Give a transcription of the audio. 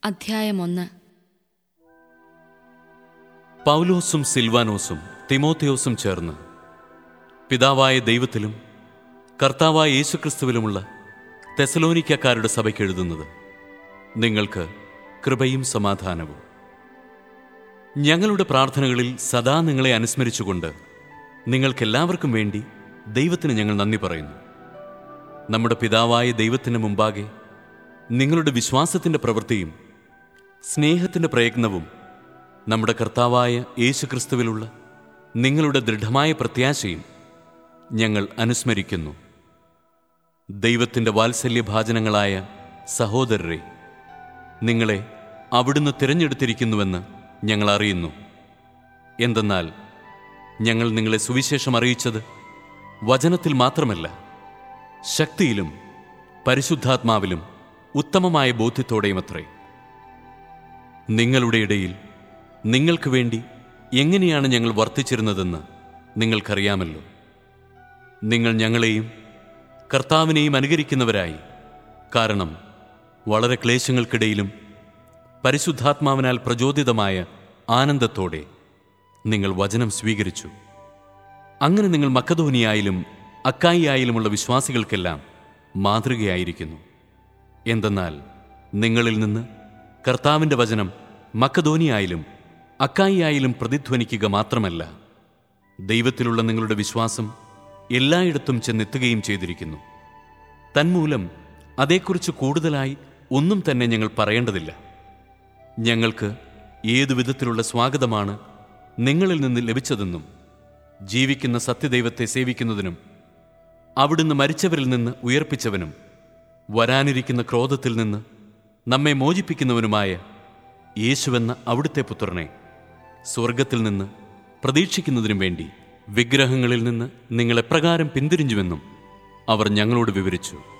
അധ്യായം ഒന്ന് പൗലോസും സിൽവാനോസും തിമോത്തിയോസും ചേർന്ന് പിതാവായ ദൈവത്തിലും കർത്താവായ യേശുക്രിസ്തുവിലുമുള്ള തെസലോനിക്കക്കാരുടെ സഭയ്ക്ക് എഴുതുന്നത് നിങ്ങൾക്ക് കൃപയും സമാധാനവും ഞങ്ങളുടെ പ്രാർത്ഥനകളിൽ സദാ നിങ്ങളെ അനുസ്മരിച്ചുകൊണ്ട് നിങ്ങൾക്കെല്ലാവർക്കും വേണ്ടി ദൈവത്തിന് ഞങ്ങൾ നന്ദി പറയുന്നു നമ്മുടെ പിതാവായ ദൈവത്തിന് മുമ്പാകെ നിങ്ങളുടെ വിശ്വാസത്തിൻ്റെ പ്രവൃത്തിയും സ്നേഹത്തിൻ്റെ പ്രയത്നവും നമ്മുടെ കർത്താവായ യേശുക്രിസ്തുവിലുള്ള നിങ്ങളുടെ ദൃഢമായ പ്രത്യാശയും ഞങ്ങൾ അനുസ്മരിക്കുന്നു ദൈവത്തിൻ്റെ വാത്സല്യഭാജനങ്ങളായ സഹോദരരെ നിങ്ങളെ അവിടുന്ന് തിരഞ്ഞെടുത്തിരിക്കുന്നുവെന്ന് ഞങ്ങൾ അറിയുന്നു എന്തെന്നാൽ ഞങ്ങൾ നിങ്ങളെ സുവിശേഷം അറിയിച്ചത് വചനത്തിൽ മാത്രമല്ല ശക്തിയിലും പരിശുദ്ധാത്മാവിലും ഉത്തമമായ ബോധ്യത്തോടെയുമത്രേ നിങ്ങളുടെ ഇടയിൽ നിങ്ങൾക്ക് വേണ്ടി എങ്ങനെയാണ് ഞങ്ങൾ വർത്തിച്ചിരുന്നതെന്ന് നിങ്ങൾക്കറിയാമല്ലോ നിങ്ങൾ ഞങ്ങളെയും കർത്താവിനെയും അനുകരിക്കുന്നവരായി കാരണം വളരെ ക്ലേശങ്ങൾക്കിടയിലും പരിശുദ്ധാത്മാവിനാൽ പ്രചോദിതമായ ആനന്ദത്തോടെ നിങ്ങൾ വചനം സ്വീകരിച്ചു അങ്ങനെ നിങ്ങൾ മക്കധോനിയായാലും അക്കായിയായാലുമുള്ള വിശ്വാസികൾക്കെല്ലാം മാതൃകയായിരിക്കുന്നു എന്തെന്നാൽ നിങ്ങളിൽ നിന്ന് കർത്താവിൻ്റെ വചനം മക്കധോനിയായാലും അക്കായിയായാലും പ്രതിധ്വനിക്കുക മാത്രമല്ല ദൈവത്തിലുള്ള നിങ്ങളുടെ വിശ്വാസം എല്ലായിടത്തും ചെന്നെത്തുകയും ചെയ്തിരിക്കുന്നു തന്മൂലം അതേക്കുറിച്ച് കൂടുതലായി ഒന്നും തന്നെ ഞങ്ങൾ പറയേണ്ടതില്ല ഞങ്ങൾക്ക് ഏതു വിധത്തിലുള്ള സ്വാഗതമാണ് നിങ്ങളിൽ നിന്ന് ലഭിച്ചതെന്നും ജീവിക്കുന്ന സത്യദൈവത്തെ സേവിക്കുന്നതിനും അവിടുന്ന് മരിച്ചവരിൽ നിന്ന് ഉയർപ്പിച്ചവനും വരാനിരിക്കുന്ന ക്രോധത്തിൽ നിന്ന് നമ്മെ മോചിപ്പിക്കുന്നവനുമായ യേശുവെന്ന അവിടുത്തെ പുത്രനെ സ്വർഗത്തിൽ നിന്ന് പ്രതീക്ഷിക്കുന്നതിനും വേണ്ടി വിഗ്രഹങ്ങളിൽ നിന്ന് നിങ്ങൾ എപ്രകാരം പിന്തിരിഞ്ഞുവെന്നും അവർ ഞങ്ങളോട് വിവരിച്ചു